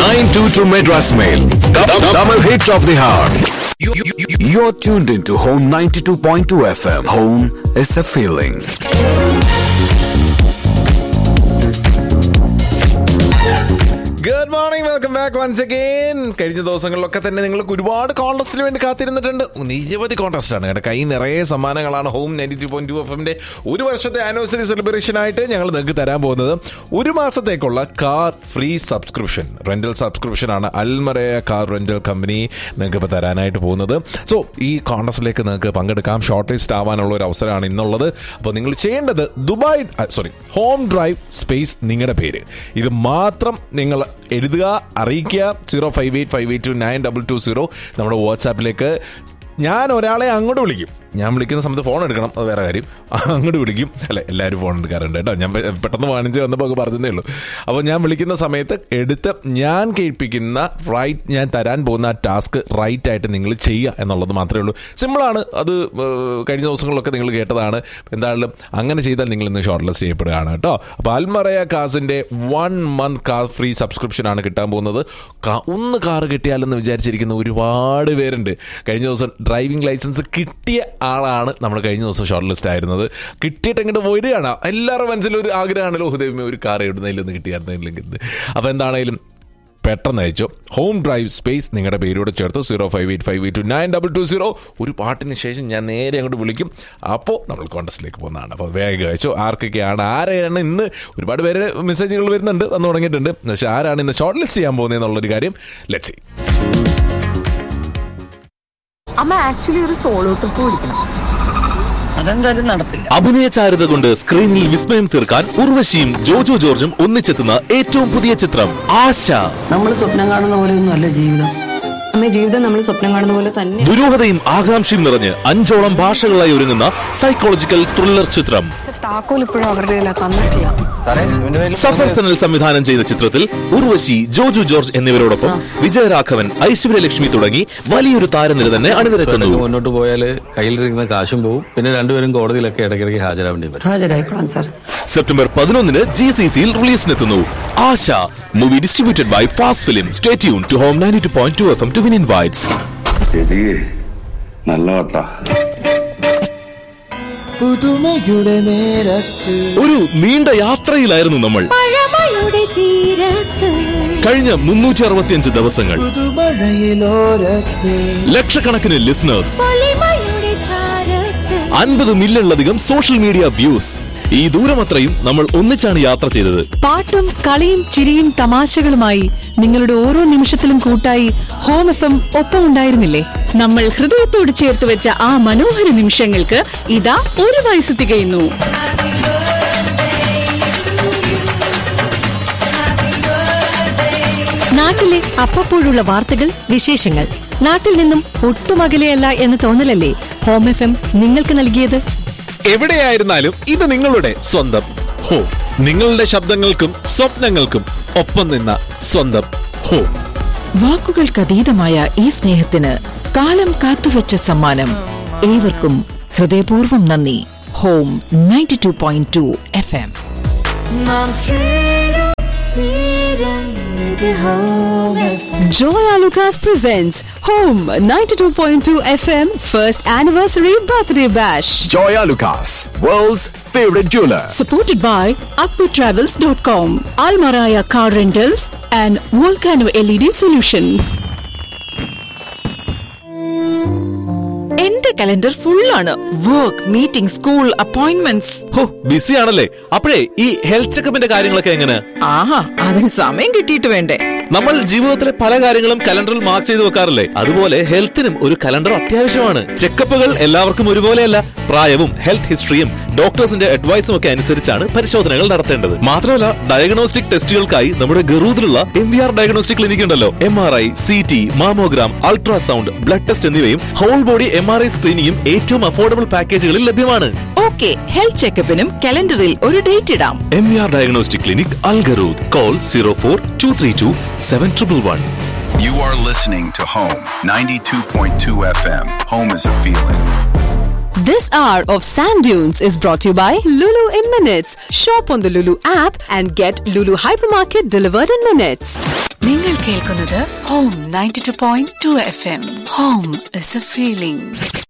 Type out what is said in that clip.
922 Madras Mail. Double hit of the hour. You're tuned into Home 92.2 FM. Home is a feeling. Good morning welcome back once again കഴിഞ്ഞ ദിവസങ്ങളിലൊക്കെ തന്നെ നിങ്ങൾക്ക് ഒരുപാട് കോൺടസ്റ്റിന് വേണ്ടി കാത്തിരുന്നിട്ടുണ്ട് നിരവധി contest ആണ് കേട്ടോ കൈ നിറയെ സമ്മാനങ്ങളാണ് home ninety two point two F എമ്മിന്റെ ഒരു വർഷത്തെ ആനിവേഴ്സറി സെലിബ്രേഷൻ ആയിട്ട് ഞങ്ങൾ നിങ്ങൾക്ക് തരാൻ പോകുന്നത് ഒരു മാസത്തേക്കുള്ള car free subscription rental subscription ആണ് അൽമറയ കാർ റെന്റൽ കമ്പനി നിങ്ങൾക്ക് ഇപ്പോൾ തരാനായിട്ട് പോകുന്നത് സോ ഈ കോൺടസ്റ്റിലേക്ക് നിങ്ങൾക്ക് പങ്കെടുക്കാം ഷോർട്ട് ലിസ്റ്റ് ആവാനുള്ള ഒരു അവസരമാണ് ഇന്നുള്ളത് അപ്പോൾ നിങ്ങൾ ചെയ്യേണ്ടത് Dubai sorry home drive space നിങ്ങളുടെ പേര് ഇത് മാത്രം നിങ്ങൾ എഴുതുക അറിയിക്കുക zero five eight five eight two nine double two zero നമ്മുടെ വാട്സാപ്പിലേക്ക് ഞാൻ ഒരാളെ അങ്ങോട്ട് വിളിക്കും ഞാൻ വിളിക്കുന്ന സമയത്ത് ഫോൺ എടുക്കണം അത് വേറെ കാര്യം അങ്ങോട്ട് വിളിക്കും അല്ല എല്ലാവരും ഫോൺ എടുക്കാറുണ്ട് കേട്ടോ ഞാൻ പെ- പെട്ടെന്ന് വാണിജ്യം വന്നപ്പോൾ ഒക്കെ പറഞ്ഞതേ ഉള്ളൂ അപ്പോൾ ഞാൻ വിളിക്കുന്ന സമയത്ത് എടുത്ത് ഞാൻ കേൾപ്പിക്കുന്ന റൈറ്റ് ഞാൻ തരാൻ പോകുന്ന ആ ടാസ്ക് റൈറ്റ് ആയിട്ട് നിങ്ങൾ ചെയ്യുക എന്നുള്ളത് മാത്രമേ ഉള്ളൂ സിമ്പിളാണ് അത് ഏഹ്, കഴിഞ്ഞ ദിവസങ്ങളിലൊക്കെ നിങ്ങൾ കേട്ടതാണ് എന്തായാലും അങ്ങനെ ചെയ്താൽ നിങ്ങൾ ഇന്ന് ഷോർട്ട് ലിസ്റ്റ് ചെയ്യപ്പെടുകയാണ് കേട്ടോ അപ്പോൾ അൽമറയ കാസിൻ്റെ one month car free subscription ആണ് കിട്ടാൻ പോകുന്നത് കാ- ഒന്ന് കാർ കിട്ടിയാലെന്ന് വിചാരിച്ചിരിക്കുന്ന ഒരുപാട് പേരുണ്ട് കഴിഞ്ഞ ദിവസം ഡ്രൈവിംഗ് ലൈസൻസ് കിട്ടിയ ആളാണ് നമ്മൾ കഴിഞ്ഞ ദിവസം ഷോർട്ട് ലിസ്റ്റ് ആയിരുന്നത് കിട്ടിയിട്ട് ഇങ്ങോട്ട് വരികയാണ് എല്ലാവരുടെ മനസ്സിലും ഒരു ആഗ്രഹമാണല്ലോ ഹുദയമേ ഒരു കാർ എവിടുന്നതിലൊന്ന് കിട്ടിയായിരുന്നില്ലെങ്കിൽ അപ്പോൾ എന്താണേലും പെട്ടെന്ന് അയച്ചു ഹോം ഡ്രൈവ് സ്പേസ് നിങ്ങളുടെ പേരോട് ചേർത്ത് zero five eight five eight two nine double two zero ഒരു പാട്ടിന് ശേഷം ഞാൻ നേരെ അങ്ങോട്ട് വിളിക്കും അപ്പോൾ നമ്മൾ കോൺടസ്റ്റിലേക്ക് പോകുന്നതാണ് അപ്പോൾ വേഗം അയച്ചു ആർക്കൊക്കെയാണ് ആരെയാണ് ഇന്ന് ഒരുപാട് പേര് മെസ്സേജുകൾ വരുന്നുണ്ട് വന്നു തുടങ്ങിയിട്ടുണ്ട് പക്ഷേ ആരാണ് ഇന്ന് ഷോർട്ട് ലിസ്റ്റ് ചെയ്യാൻ പോകുന്നത് എന്നുള്ളൊരു കാര്യം ലെറ്റ് സി അമ്മ ആക്ച്വലി ഒരു സോളോ ട്രിപ്പ് പിടിക്കണം അതെന്തായാലും നടത്തില്ല അഭിനയ ചാരുത കൊണ്ട് സ്ക്രീനിൽ വിസ്മയം തീർക്കാൻ ഉർവശിയും ജോജോ ജോർജും ഒന്നിച്ചെത്തുന്ന ഏറ്റവും പുതിയ ചിത്രം ആശ നമ്മൾ സ്വപ്നം കാണുന്ന പോലെയൊന്നും അല്ല ജീവിതം അമ്മ ജീവിതം നമ്മൾ സ്വപ്നം കാണുന്ന പോലെ തന്നെ ദുരൂഹതയും ആകാംക്ഷയും നിറഞ്ഞ് അഞ്ചോളം ഭാഷകളായി ഒരുങ്ങുന്ന സൈക്കോളജിക്കൽ ത്രില്ലർ ചിത്രം താക്കോൽ ഇപ്പോഴും അവരുടെ കയ്യിലാ തന്നിട്ടില്ല സഫർ സനൽ സംവിധാനം ചെയ്ത ചിത്രത്തിൽ ഉർവശി ജോജു ജോർജ് എന്നിവരോടൊപ്പം വിജയരാഘവൻ ഐശ്വര്യലക്ഷ്മി തുടങ്ങി വലിയൊരു താരനിര തന്നെ അണിനിരക്കുന്നു ഇടയ്ക്ക് മുന്നോട്ട് പോയാൽ കയ്യിലിരിക്കുന്ന കാശും പോവും പിന്നെ രണ്ടുപേരും കോടതിയിലൊക്കെ ഇടയ്ക്കിടയ്ക്ക് ഹാജരാവേണ്ടി വരും ഹാജരായിക്കോളാം സാർ സെപ്റ്റംബർ പതിനൊന്നിന് ജി സി സിയിൽ റിലീസിനെത്തുന്നു Asha movie distributed by fast film stay tune to home ninety two point two FM to win വിൻ ഇൻവൈറ്റ്സ് ചേച്ചി നല്ല വട്ടാ ഒരു നീണ്ട യാത്രയിലായിരുന്നു നമ്മൾ കഴിഞ്ഞ മുന്നൂറ്റി അറുപത്തിയഞ്ച് ദിവസങ്ങൾ ലക്ഷക്കണക്കിന് ലിസണേഴ്സ് അൻപത് മില്യണിലധികം സോഷ്യൽ മീഡിയ വ്യൂസ് ഈ ദൂരമത്രയും നമ്മൾ ഒന്നിച്ചാണ് യാത്ര ചെയ്തത് പാട്ടും കളിയും ചിരിയും തമാശകളുമായി നിങ്ങളുടെ ഓരോ നിമിഷത്തിലും കൂട്ടായി ഹോം എഫ് എം ഒപ്പമുണ്ടായിരുന്നില്ലേ നമ്മൾ ഹൃദയത്തോട് ചേർത്ത് വെച്ച ആ മനോഹര നിമിഷങ്ങൾക്ക് ഇതാ ഒരു വയസ്സ് തികയുന്നു നാട്ടിലെ അപ്പപ്പോഴുള്ള വാർത്തകൾ വിശേഷങ്ങൾ നാട്ടിൽ നിന്നും ഒട്ടും അകലെയല്ല എന്ന തോന്നലല്ലേ ഹോം എഫ് എം നിങ്ങൾക്ക് നൽകിയത് എവിടെയായിരുന്നാലും ഇത് നിങ്ങളുടെ സ്വന്തം ഹോ നിങ്ങളുടെ ശബ്ദങ്ങൾക്കും സ്വപ്നങ്ങൾക്കും ഒപ്പം നിന്ന സ്വന്തം ഹോ വാക്കുകൾക്കതീതമായ ഈ സ്നേഹത്തിന് കാലം കാത്തുവച്ച സമ്മാനം ഏവർക്കും ഹൃദയപൂർവ്വം നന്ദി home ninety two point two FM എം Joya Lucas presents Home 92.2 FM First Anniversary Birthday Bash. Joya Lucas, world's favorite jeweler. Supported by AkpuTravels.com, Almaraya Car Rentals, and Volcano LED Solutions. എന്റെ കലണ്ടർ ഫുള്ളാണ് work meeting school appointments ഹോ busy ആണല്ലേ അപ്പോഴേ ഈ health ചെക്കപ്പിന്റെ കാര്യങ്ങളൊക്കെ എങ്ങനെ ആഹാ അതിന് സമയം കിട്ടിയിട്ട് വേണ്ടേ നമ്മൾ ജീവിതത്തിലെ പല കാര്യങ്ങളും കലണ്ടറിൽ മാർക്ക് ചെയ്ത് വെക്കാറില്ലേ അതുപോലെ ഹെൽത്തിനും ഒരു കലണ്ടർ അത്യാവശ്യമാണ് ചെക്കപ്പുകൾ എല്ലാവർക്കും ഒരുപോലെയല്ല പ്രായവും ഹെൽത്ത് ഹിസ്റ്ററിയും ഡോക്ടേഴ്സിന്റെ അഡ്വൈസും ഒക്കെ അനുസരിച്ചാണ് പരിശോധനകൾ നടത്തേണ്ടത് മാത്രമല്ല ഡയഗ്നോസ്റ്റിക് ടെസ്റ്റുകൾക്കായി നമ്മുടെ ഗറൂദിലുള്ള M V R diagnostic clinic ഉണ്ടല്ലോ M R I C T mammogram ultrasound blood test എന്നിവയും whole body M R I സ്ക്രീനിങ്ങും ഏറ്റവും അഫോർഡബിൾ പാക്കേജുകളിൽ ലഭ്യമാണ് ഓക്കെ ഹെൽത്ത് ചെക്കപ്പിനും കലണ്ടറിൽ ഒരു ഡേറ്റ് ഇടാം M V R diagnostic clinic Al Garhoud call zero four two three two seven triple one You are listening to Home 92.2 FM. Home is a feeling. This hour of Sand Dunes is brought to you by Lulu in Minutes. Shop on the Lulu app and get Lulu Hypermarket delivered in minutes. നിങ്ങൾ കേൾക്കുന്നത് home ninety two point two FM home is a എ feeling